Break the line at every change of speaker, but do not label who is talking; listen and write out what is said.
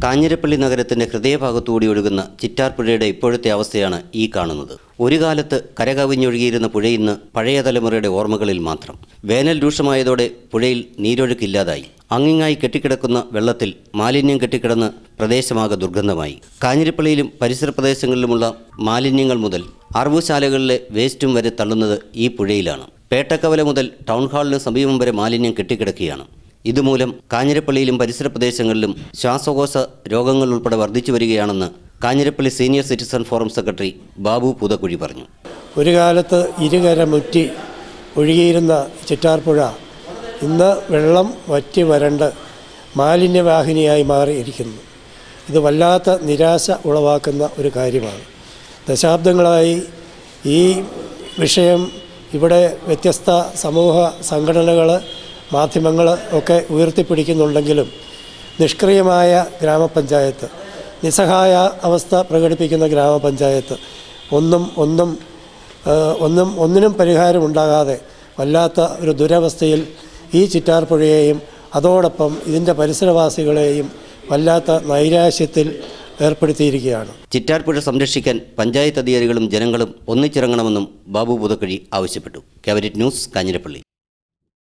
കാഞ്ഞിരപ്പള്ളി നഗരത്തിന്റെ ഹൃദയഭാഗത്തുകൂടി ഒഴുകുന്ന ചിറ്റാർപ്പുഴയുടെ ഇപ്പോഴത്തെ അവസ്ഥയാണ് ഈ കാണുന്നത് ഒരു കാലത്ത് കരകവിഞ്ഞൊഴുകിയിരുന്ന പുഴ ഇന്ന് പഴയ തലമുറയുടെ ഓർമ്മകളിൽ മാത്രം വേനൽ രൂക്ഷമായതോടെ പുഴയിൽ നീരൊഴുക്കില്ലാതായി അങ്ങിങ്ങായി കെട്ടിക്കിടക്കുന്ന വെള്ളത്തിൽ മാലിന്യം കെട്ടിക്കിടന്ന് പ്രദേശമാകെ ദുർഗന്ധമായി കാഞ്ഞിരപ്പള്ളിയിലും പരിസര പ്രദേശങ്ങളിലുമുള്ള മാലിന്യങ്ങൾ മുതൽ അറവുശാലകളിലെ വേസ്റ്റും വരെ തള്ളുന്നത് ഈ പുഴയിലാണ് പേട്ടക്കവല മുതൽ ടൗൺ ഹാളിന് സമീപം വരെ മാലിന്യം കെട്ടിക്കിടക്കുകയാണ് ഇതുമൂലം കാഞ്ഞിരപ്പള്ളിയിലും പരിസര പ്രദേശങ്ങളിലും ശ്വാസകോശ രോഗങ്ങൾ ഉൾപ്പെടെ വർദ്ധിച്ചു വരികയാണെന്ന് Kanjirappally senior citizen forum secretary Babu Poothakuzhi പറഞ്ഞു
ഒരു കാലത്ത് ഇരുകര മുറ്റി ഒഴുകിയിരുന്ന ചിറ്റാർപ്പുഴ ഇന്ന് വെള്ളം വറ്റി വരണ്ട് മാലിന്യവാഹിനിയായി മാറിയിരിക്കുന്നു ഇത് വല്ലാത്ത നിരാശ ഉളവാക്കുന്ന ഒരു കാര്യമാണ് ദശാബ്ദങ്ങളായി ഈ വിഷയം ഇവിടെ വ്യത്യസ്ത സമൂഹ സംഘടനകൾ മാധ്യമങ്ങൾ ഒക്കെ ഉയർത്തിപ്പിടിക്കുന്നുണ്ടെങ്കിലും നിഷ്ക്രിയമായ ഗ്രാമപഞ്ചായത്ത് നിസ്സഹായ അവസ്ഥ പ്രകടിപ്പിക്കുന്ന ഗ്രാമപഞ്ചായത്ത് ഒന്നും ഒന്നും ആ, ഒന്നും ഒന്നിനും പരിഹാരമുണ്ടാകാതെ വല്ലാത്ത ഒരു ദുരവസ്ഥയിൽ ഈ ചിറ്റാർപ്പുഴയെയും അതോടൊപ്പം ഇതിൻ്റെ പരിസരവാസികളെയും വല്ലാത്ത നൈരാശ്യത്തിൽ ഏർപ്പെടുത്തിയിരിക്കുകയാണ്
ചിറ്റാർപ്പുഴ സംരക്ഷിക്കാൻ പഞ്ചായത്ത് അധികാരികളും ജനങ്ങളും ഒന്നിച്ചിറങ്ങണമെന്നും ബാബു പൂതക്കുഴി ആവശ്യപ്പെട്ടു കാബിനറ്റ് ന്യൂസ് കാഞ്ഞിരപ്പള്ളി